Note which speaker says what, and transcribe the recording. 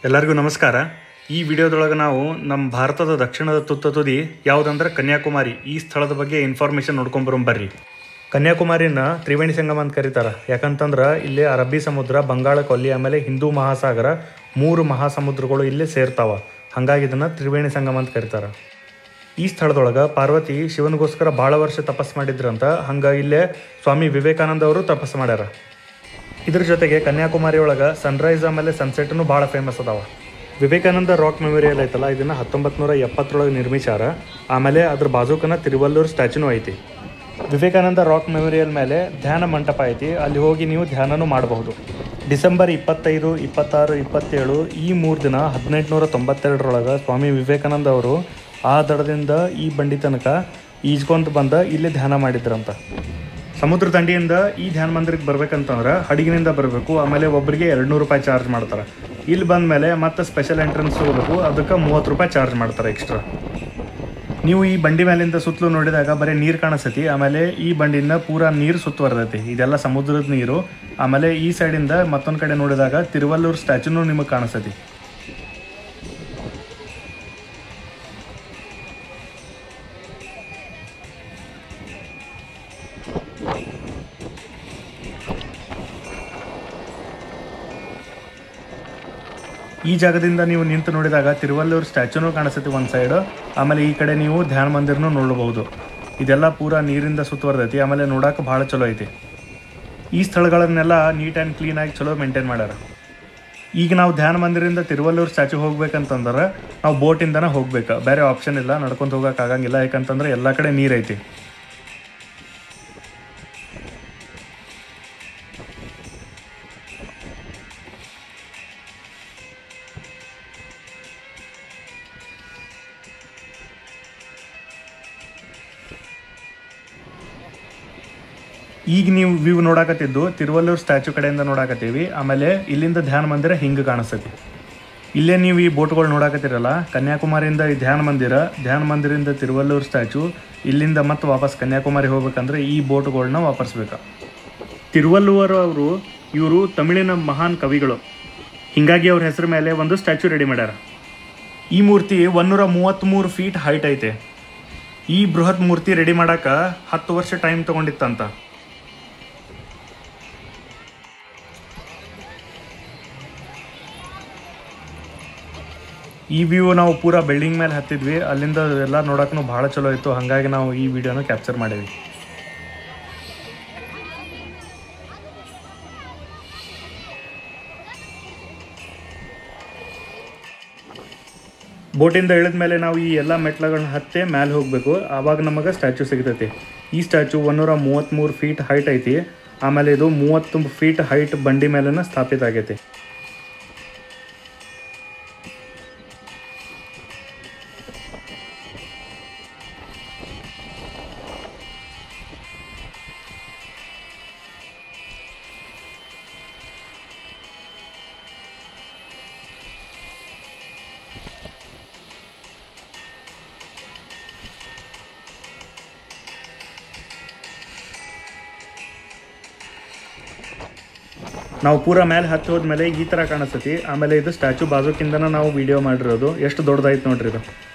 Speaker 1: ಎಲ್ಲರಿಗೂ ನಮಸ್ಕಾರ ಈ ವಿಡಿಯೋದೊಳಗೆ ನಾವು ನಮ್ಮ ಭಾರತದ ದಕ್ಷಿಣದ ತುತ್ತ ತುದಿ ಯಾವುದಂದ್ರೆ ಕನ್ಯಾಕುಮಾರಿ ಈ ಸ್ಥಳದ ಬಗ್ಗೆ ಇನ್ಫಾರ್ಮೇಷನ್ ನೋಡ್ಕೊಂಬರೋಣ ಬರ್ರಿ ಕನ್ಯಾಕುಮಾರಿನ ತ್ರಿವೇಣಿ ಸಂಗಮ ಅಂತ ಕರೀತಾರೆ ಯಾಕಂತಂದ್ರೆ ಇಲ್ಲಿ ಅರಬ್ಬಿ ಸಮುದ್ರ ಬಂಗಾಳ ಕೊಲ್ಲಿ ಆಮೇಲೆ ಹಿಂದೂ ಮಹಾಸಾಗರ ಮೂರು ಮಹಾಸಮುದ್ರಗಳು ಇಲ್ಲಿ ಸೇರ್ತಾವ ಹಾಗಾಗಿ ಇದನ್ನು ತ್ರಿವೇಣಿ ಸಂಗಮ ಅಂತ ಕರೀತಾರೆ ಈ ಸ್ಥಳದೊಳಗೆ ಪಾರ್ವತಿ ಶಿವನಿಗೋಸ್ಕರ ಭಾಳ ವರ್ಷ ತಪಸ್ ಮಾಡಿದ್ರಂತ ಹಂಗೆ ಇಲ್ಲೇ ಸ್ವಾಮಿ ವಿವೇಕಾನಂದ ಅವರು ತಪಸ್ ಮಾಡ್ಯಾರ ಇದ್ರ ಜೊತೆಗೆ ಕನ್ಯಾಕುಮಾರಿ ಒಳಗೆ ಸನ್ರೈಸ್ ಆಮೇಲೆ ಸನ್ಸೆಟ್ನು ಭಾಳ ಫೇಮಸ್ ಅದಾವ ವಿವೇಕಾನಂದ ರಾಕ್ ಮೆಮೋರಿಯಲ್ ಐತಲ್ಲ ಇದನ್ನು ಹತ್ತೊಂಬತ್ತು ನೂರ ಎಪ್ಪತ್ತರೊಳಗೆ ನಿರ್ಮಿಸ್ಯಾರ ಆಮೇಲೆ ಅದ್ರ ಬಾಜುಕನ ತಿರುವಲ್ಲೂರು ಸ್ಟ್ಯಾಚ್ಯೂನು ಐತಿ ವಿವೇಕಾನಂದ ರಾಕ್ ಮೆಮೋರಿಯಲ್ ಮೇಲೆ ಧ್ಯಾನ ಮಂಟಪ ಐತಿ ಅಲ್ಲಿ ಹೋಗಿ ನೀವು ಧ್ಯಾನನೂ ಮಾಡಬಹುದು ಡಿಸೆಂಬರ್ ಇಪ್ಪತ್ತೈದು ಇಪ್ಪತ್ತಾರು ಇಪ್ಪತ್ತೇಳು ಈ ಮೂರು ದಿನ ಹದಿನೆಂಟುನೂರ ತೊಂಬತ್ತೆರಡರೊಳಗೆ ಸ್ವಾಮಿ ವಿವೇಕಾನಂದ ಅವರು ಆ ದಡದಿಂದ ಈ ಬಂಡಿ ತನಕ ಈಜ್ಕೊಂತ ಬಂದ ಇಲ್ಲಿ ಧ್ಯಾನ ಮಾಡಿದ್ರಂತ ಸಮುದ್ರ ದಂಡಿಯಿಂದ ಈ ಧ್ಯಾನ ಮಂದಿರಕ್ಕೆ ಬರ್ಬೇಕಂತಂದ್ರೆ ಹಡಗಿನಿಂದ ಬರಬೇಕು ಆಮೇಲೆ ಒಬ್ಬರಿಗೆ ಎರಡು ನೂರು ರೂಪಾಯಿ ಚಾರ್ಜ್ ಮಾಡ್ತಾರೆ ಇಲ್ಲಿ ಬಂದ ಮೇಲೆ ಮತ್ತೆ ಸ್ಪೆಷಲ್ ಎಂಟ್ರೆನ್ಸ್ ಹೋಗ್ಬೇಕು ಅದಕ್ಕೆ ಮೂವತ್ತು ರೂಪಾಯಿ ಚಾರ್ಜ್ ಮಾಡ್ತಾರೆ ಎಕ್ಸ್ಟ್ರಾ ನೀವು ಈ ಬಂಡಿ ಮೇಲಿಂದ ಸುತ್ತಲೂ ನೋಡಿದಾಗ ಬರೀ ನೀರು ಕಾಣಿಸ್ತೈತಿ ಆಮೇಲೆ ಈ ಬಂಡಿಯಿಂದ ಪೂರಾ ನೀರು ಸುತ್ತುವರ್ದೈತಿ ಇದೆಲ್ಲ ಸಮುದ್ರದ ನೀರು ಆಮೇಲೆ ಈ ಸೈಡಿಂದ ಮತ್ತೊಂದು ಕಡೆ ನೋಡಿದಾಗ ತಿರುವಲ್ಲೂರು ಸ್ಟ್ಯಾಚ್ಯೂನು ನಿಮಗೆ ಕಾಣಿಸ್ತೈತಿ ಈ ಜಾಗದಿಂದ ನೀವು ನಿಂತು ನೋಡಿದಾಗ ತಿರುವಲ್ಲೂರು ಸ್ಟ್ಯಾಚ್ಯೂನು ಕಾಣಿಸ್ತೈತಿ ಒಂದು ಸೈಡ್ ಆಮೇಲೆ ಈ ಕಡೆ ನೀವು ಧ್ಯಾನ ಮಂದಿರನು ನೋಡಬಹುದು ಇದೆಲ್ಲ ಪೂರಾ ನೀರಿಂದ ಸುತ್ತುವರ್ದೈತಿ ಆಮೇಲೆ ನೋಡಕ್ಕೆ ಭಾಳ ಚಲೋ ಐತಿ ಈ ಸ್ಥಳಗಳನ್ನೆಲ್ಲ ನೀಟ್ ಆ್ಯಂಡ್ ಕ್ಲೀನಾಗಿ ಚಲೋ ಮೇಂಟೈನ್ ಮಾಡ್ಯಾರ ಈಗ ನಾವು ಧ್ಯಾನ ಮಂದಿರದಿಂದ ತಿರುವಲ್ಲೂರು ಸ್ಟ್ಯಾಚ್ಯೂ ಹೋಗ್ಬೇಕಂತಂದ್ರೆ ನಾವು ಬೋಟಿಂದನೇ ಹೋಗ್ಬೇಕು ಬೇರೆ ಆಪ್ಷನ್ ಇಲ್ಲ ನಡ್ಕೊಂಡು ಹೋಗಕ್ಕೆ ಆಗಂಗಿಲ್ಲ ಯಾಕಂತಂದ್ರೆ ಎಲ್ಲ ಕಡೆ ನೀರೈತಿ ಈಗ ನೀವು ವ್ಯೂ ನೋಡಾಕತ್ತಿದ್ದು ತಿರುವಲ್ಲೂರು ಸ್ಟ್ಯಾಚ್ಯೂ ಕಡೆಯಿಂದ ನೋಡಾಕತ್ತೀವಿ ಆಮೇಲೆ ಇಲ್ಲಿಂದ ಧ್ಯಾನ ಮಂದಿರ ಹಿಂಗೆ ಕಾಣಿಸ್ತೈತಿ ಇಲ್ಲೇ ನೀವು ಈ ಬೋಟ್ಗಳು ನೋಡಾಕತ್ತೀರಲ್ಲ ಕನ್ಯಾಕುಮಾರಿಯಿಂದ ಈ ಧ್ಯಾನ ಮಂದಿರ ಧ್ಯಾನ ಮಂದಿರದಿಂದ ತಿರುವಲ್ಲೂರು ಸ್ಟ್ಯಾಚ್ಯೂ ಇಲ್ಲಿಂದ ಮತ್ತೆ ವಾಪಸ್ ಕನ್ಯಾಕುಮಾರಿ ಹೋಗ್ಬೇಕಂದ್ರೆ ಈ ಬೋಟ್ಗಳನ್ನ ವಾಪಸ್ಬೇಕು ತಿರುವಲ್ಲೂರು ಅವರು ಇವರು ತಮಿಳಿನ ಮಹಾನ್ ಕವಿಗಳು ಹೀಗಾಗಿ ಅವ್ರ ಹೆಸರು ಮೇಲೆ ಒಂದು ಸ್ಟ್ಯಾಚ್ಯೂ ರೆಡಿ ಮಾಡ್ಯಾರ ಈ ಮೂರ್ತಿ ಒಂದೂರ ಮೂವತ್ತ್ಮೂರು ಫೀಟ್ ಹೈಟ್ ಐತೆ ಈ ಬೃಹತ್ ಮೂರ್ತಿ ರೆಡಿ ಮಾಡಕ್ಕೆ ಹತ್ತು ವರ್ಷ ಟೈಮ್ ತೊಗೊಂಡಿತ್ತಂತ ಈ ವ್ಯೂ ನಾವು ಪೂರಾ ಬಿಲ್ಡಿಂಗ್ ಮೇಲೆ ಹತ್ತಿದ್ವಿ ಅಲ್ಲಿಂದ ಎಲ್ಲ ನೋಡಕ್ಕೂ ಭಾಳ ಚಲೋ ಇತ್ತು ಹಾಗಾಗಿ ನಾವು ಈ ವಿಡಿಯೋನ ಕ್ಯಾಪ್ಚರ್ ಮಾಡೀವಿ ಬೋಟಿಂದ ಇಳಿದ ಮೇಲೆ ನಾವು ಈ ಎಲ್ಲ ಮೆಟ್ಲಗಳನ್ನ ಹತ್ತೆ ಮೇಲೆ ಹೋಗಬೇಕು ಆವಾಗ ನಮಗೆ ಸ್ಟ್ಯಾಚ್ಯೂ ಸಿಗ್ತೈತಿ ಈ ಸ್ಟ್ಯಾಚ್ಯೂ ಒಂದೂರ ಮೂವತ್ತ್ಮೂರು ಫೀಟ್ ಹೈಟ್ ಐತಿ ಆಮೇಲೆ ಇದು ಮೂವತ್ತು ಫೀಟ್ ಹೈಟ್ ಬಂಡಿ ಮೇಲೆನ ಸ್ಥಾಪಿತ ಆಗೈತಿ ನಾವು ಪೂರ ಮೇಲೆ ಹತ್ತಿ ಹೋದ್ಮೇಲೆ ಈ ಥರ ಕಾಣಿಸ್ತೈತಿ ಆಮೇಲೆ ಇದು ಸ್ಟ್ಯಾಚು ಬಾಜುಕಿಂದನ ನಾವು ವಿಡಿಯೋ ಮಾಡಿರೋದು ಎಷ್ಟು ದೊಡ್ಡದಾಯ್ತು ನೋಡ್ರಿ ಇದು